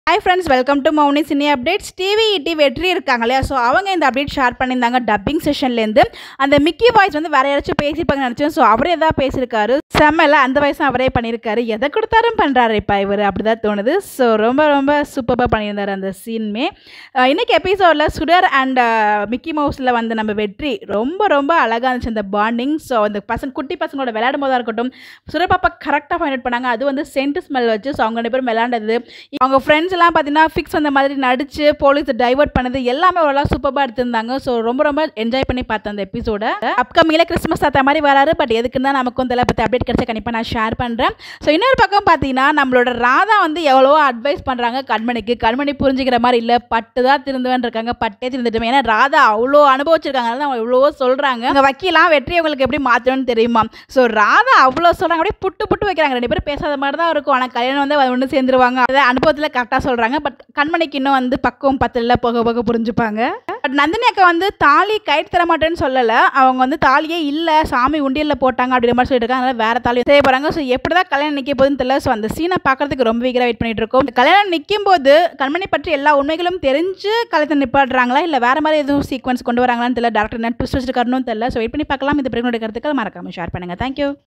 hi friends welcome to Mouni cine updates TV இடி வெற்றி இருக்காங்க இல்லையா ஸோ அவங்க இந்த அப்டேட் ஷேர் பண்ணியிருந்தாங்க டப்பிங் செஷன்லேருந்து அந்த மிக்கி வாய்ஸ் வந்து வேற யாராச்சும் பேசியிருப்பாங்கன்னு நினச்சேன் ஸோ அவரே தான் பேசியிருக்காரு செம்மல அந்த வயசும் அவரே பண்ணியிருக்காரு எதை கொடுத்தாரும் பண்ணுறாரு இப்போ இவர் அப்படி தான் தோணுது ஸோ ரொம்ப ரொம்ப சூப்பராக பண்ணியிருந்தார் அந்த சீனுமே அஹ் இன்னைக்கு எபிசோடில் சுடர் அண்ட் மிக்கி மவுஸில் வந்து நம்ம வெற்றி ரொம்ப ரொம்ப அழகாக இருந்துச்சு அந்த பாண்டிங் ஸோ அந்த பசங்க குட்டி பசங்களோட விளையாடும் போதாக இருக்கட்டும் சுடர் பாப்பா கரெக்டாக ஃபைண்ட் அவுட் பண்ணாங்க அது வந்து சென்ட் ஸ்மெல் வச்சு ஸோ அவங்க ரெண்டு பேரும் விளையாண்டது அவங்க ஃப்ரெண்ட்ஸ் எல்லாம் பார்த்தீங்கன்னா ஃபிக்ஸ் அந்த மாதிரி நடிச்சு போலீஸ் டைவர்ட் பண்ணது எல்லாமே ஓரளவு சூப்பராக எடுத்திருந்தாங்க ஸோ ரொம்ப ரொம்ப என்ஜாய் பண்ணி பார்த்தேன் அந்த எபிசோட அப்கமிங்கில் கிறிஸ்மஸ் தாத்தா மாதிரி வராரு பட் எதுக்குன்னு தான் நமக்கும் தெரியல பற்றி அப்டேட் கிடைச்சா கண்டிப்பாக நான் ஷேர் பண்ணுறேன் ஸோ இன்னொரு பக்கம் பார்த்தீங்கன்னா நம்மளோட ராதா வந்து எவ்வளவோ அட்வைஸ் பண்ணுறாங்க கண்மணிக்கு கண்மணி புரிஞ்சுக்கிற மாதிரி இல்லை பட்டு தான் திருந்துவேன் இருக்காங்க பட்டே திருந்துட்டோம் ஏன்னா ராதா அவ்வளோ அனுபவிச்சிருக்காங்க அதனால அவங்க எவ்வளவோ சொல்கிறாங்க அங்கே வக்கீலாம் வெற்றி அவங்களுக்கு எப்படி மாற்றணும்னு தெரியுமா ஸோ ராதா அவ்வளோ சொல்கிறாங்க அப்படியே புட்டு புட்டு வைக்கிறாங்க ரெண்டு பேரும் பேசாத மாதிரி தான் இருக்கும் ஆனால் கல்யாணம் வந்து ஒன்று சேர்ந்துருவாங்க அதை அனுபவத்தில் கரெக்டாக சொல்கிறாங்க பட் கண்மணிக்கு இன்னும் வந்து பக்குவம் பத்தில் போக போக புரிஞ்சுப்பாங்க பட் நந்தினி அக்கா வந்து தாலி கைட்டு தர மாட்டேன்னு சொல்லலை அவங்க வந்து தாலியே இல்லை சாமி உண்டியலில் போட்டாங்க அப்படின்ற மாதிரி சொல்லிட்டு இருக்காங்க அதனால வேற தாலி செய்ய போகிறாங்க ஸோ எப்படி தான் கல்யாணம் நிற்க போகுதுன்னு தெரியல ஸோ அந்த சீனை பார்க்கறதுக்கு ரொம்ப வீக்கராக வெயிட் பண்ணிட்டு இருக்கோம் இந்த கல்யாணம் நிற்கும் போது கண்மணி பற்றி எல்லா உண்மைகளும் தெரிஞ்சு கல்யாணத்தை நிப்பாடுறாங்களா இல்லை வேற மாதிரி எதுவும் சீக்வன்ஸ் கொண்டு வராங்களான்னு தெரியல டேரக்டர் என்ன ட்விஸ்ட் வச்சிருக்காருன்னு தெரியல ஸோ வெயிட் பண்ணி பார்க்கலாம் இந்த பிரச்சனை கருத்துக்கள் மறக்காம ஷேர் பண்ணுங்கள் தேங்க்யூ